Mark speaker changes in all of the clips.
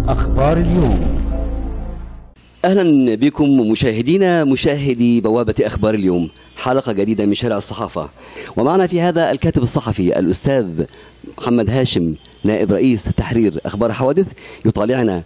Speaker 1: أخبار اليوم
Speaker 2: اهلا بكم مشاهدينا مشاهدي بوابه اخبار اليوم حلقه جديده من شارع الصحافه ومعنا في هذا الكاتب الصحفي الاستاذ محمد هاشم نائب رئيس تحرير اخبار حوادث يطالعنا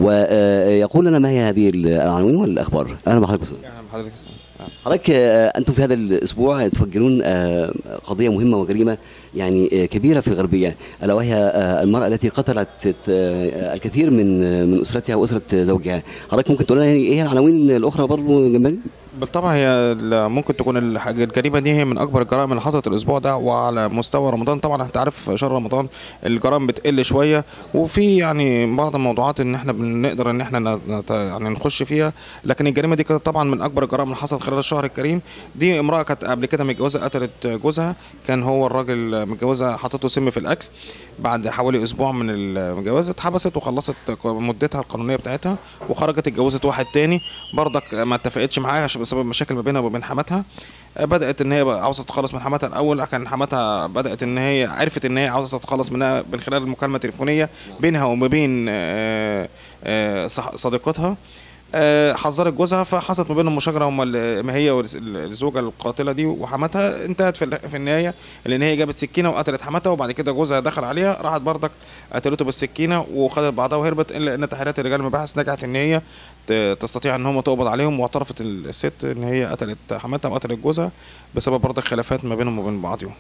Speaker 2: ويقول لنا ما هي هذه العناوين والاخبار اهلا بحضرتك أستاذ.
Speaker 3: يعني حضرتك
Speaker 2: حضرتك آه، انتم في هذا الاسبوع تفجرون آه، قضيه مهمه وجريمه يعني آه، كبيره في الغربيه الا وهي آه، المراه التي قتلت آه، الكثير من آه، من اسرتها واسره زوجها حضرتك ممكن تقول لنا يعني ايه العناوين الاخرى برضه جنبنا
Speaker 3: بالطبع هي ال- ممكن تكون الحاجة الجريمة دي هي من أكبر الجرائم اللي حصلت الأسبوع ده وعلى مستوى رمضان طبعا أنت عارف شهر رمضان الجرائم بتقل شوية وفي يعني بعض الموضوعات إن إحنا بنقدر إن إحنا نت- نت- يعني نخش فيها لكن الجريمة دي كانت طبعا من أكبر الجرائم اللي حصلت خلال الشهر الكريم دي امرأة كانت قبل كده متجوزة قتلت جوزها كان هو الراجل متجوزها حطته سم في الأكل بعد حوالي أسبوع من الجواز اتحبست وخلصت مدتها القانونية بتاعتها وخرجت اتجوزت واحد تاني برضك ما اتفقتش معاه عشان بسبب مشاكل ما بينها وبين حماتها بدات ان هي بقى عاوزه تتخلص من حماتها الاول كان حماتها بدات ان هي عرفت ان هي عاوزه تتخلص منها من خلال المكالمه التليفونيه بينها وما بين آه، آه، صح- صديقتها آه، حذرت جوزها فحصلت ما بينهم مشاجره هم ال- ما هي والزوجه القاتله دي وحماتها انتهت في ال- في النهايه لان هي جابت سكينه وقتلت حماتها وبعد كده جوزها دخل عليها راحت بردك قتلته بالسكينه وخدت بعضها وهربت الا ان تحريات الرجال المباحث نجحت ان هي ت- تستطيع ان هم تقبض عليهم واعترفت الست ان هي قتلت حماتها وقتلت جوزها بسبب برضك خلافات ما بينهم وبين بعضهم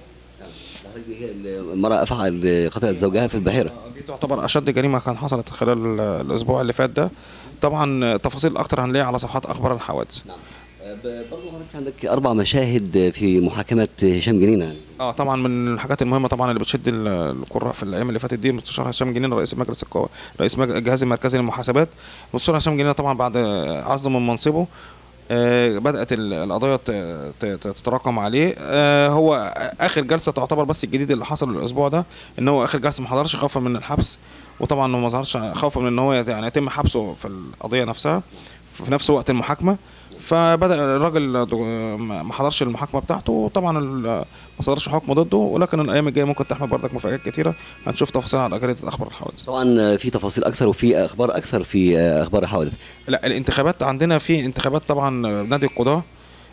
Speaker 2: هي المراه افعل قتلت زوجها في البحيره
Speaker 3: دي تعتبر اشد جريمه كان حصلت خلال الاسبوع اللي فات ده طبعا تفاصيل اكتر هنلاقيها على صفحات اخبار الحوادث
Speaker 2: برضه حضرتك عندك اربع مشاهد في محاكمه هشام جنينه
Speaker 3: اه طبعا من الحاجات المهمه طبعا اللي بتشد ال- القراء في الايام اللي فاتت دي مستشار هشام جنين رئيس مجلس القوى رئيس مج- الجهاز المركزي للمحاسبات مستشار هشام جنين طبعا بعد عزله من منصبه آه بدات ال- القضايا ت- ت- ت- تتراكم عليه آه هو اخر جلسه تعتبر بس الجديد اللي حصل الاسبوع ده ان هو اخر جلسه ما حضرش خوفا من الحبس وطبعا هو ما ظهرش خوفا من ان هو يعني يتم حبسه في القضيه نفسها في نفس وقت المحاكمه فبدا الراجل دو- ما ما حضرش المحاكمه بتاعته وطبعا ال- ما صدرش حكم ضده ولكن الايام الجايه ممكن تحمل بردك مفاجات كتيره هنشوف تفاصيل على جريده اخبار الحوادث
Speaker 2: طبعا في تفاصيل اكثر وفي اخبار اكثر في اخبار الحوادث
Speaker 3: لا الانتخابات عندنا في انتخابات طبعا نادي القضاه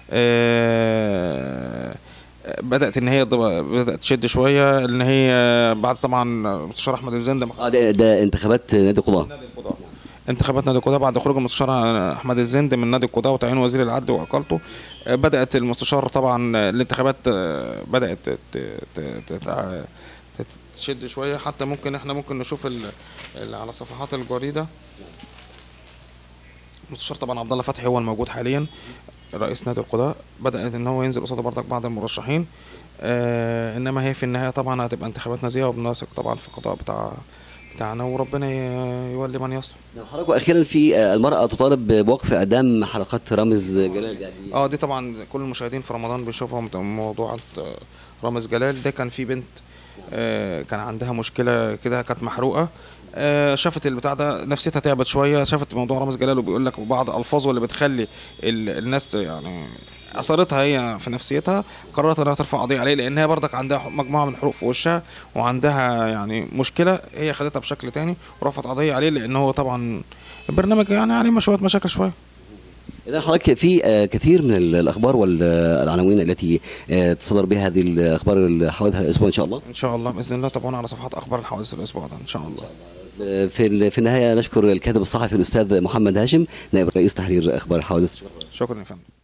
Speaker 3: آه، بدات ان هي ضب- بدات تشد شويه ان هي بعد طبعا مستشار احمد الزند
Speaker 2: اه ده, ده انتخابات نادي القضاه
Speaker 3: نادي القضاء انتخابات نادي القضاء بعد خروج المستشار احمد الزند من نادي القضاء وتعيين وزير العدل واقالته آه، بدات المستشار طبعا آه، الانتخابات آه، بدات ت- ت- ت- تتع- تت- تشد شويه حتى ممكن احنا ممكن نشوف ال- ال- على صفحات الجريده المستشار طبعا عبد الله فتحي هو الموجود حاليا رئيس نادي القضاء بدا ان هو ينزل قصاد برضك بعض المرشحين آه انما هي في النهايه طبعا هتبقى انتخابات نزيهه وبنثق طبعا في القضاء بتاع بتاعنا وربنا ي- يولي من يصلح
Speaker 2: حضرتك واخيرا في آه، المراه تطالب بوقف اعدام حلقات رامز جلال يعني
Speaker 3: اه دي طبعا كل المشاهدين في رمضان بيشوفوا مت- موضوع آه، رامز جلال ده كان في بنت آه، كان عندها مشكله كده كانت محروقه آه، شافت البتاع ده نفسيتها تعبت شويه شافت موضوع رامز جلال وبيقول لك بعض الفاظه اللي بتخلي ال- الناس يعني اثرتها هي في نفسيتها قررت انها ترفع قضيه عليه لان هي برضك عندها مجموعه من الحروق في وشها وعندها يعني مشكله هي خدتها بشكل تاني ورفعت قضيه عليه لان هو طبعا البرنامج يعني عليه شويه مشاكل شويه
Speaker 2: اذا حضرتك في آه، كثير من ال- الاخبار والعناوين التي آه، تصدر بها هذه الاخبار الحوادث هذا الاسبوع ان شاء الله
Speaker 3: ان شاء الله باذن الله تابعونا على صفحات اخبار الحوادث الاسبوع ده ان شاء الله
Speaker 2: آه، في ال- في النهايه نشكر الكاتب الصحفي الاستاذ محمد هاشم نائب رئيس تحرير اخبار الحوادث
Speaker 3: شكرا يا فندم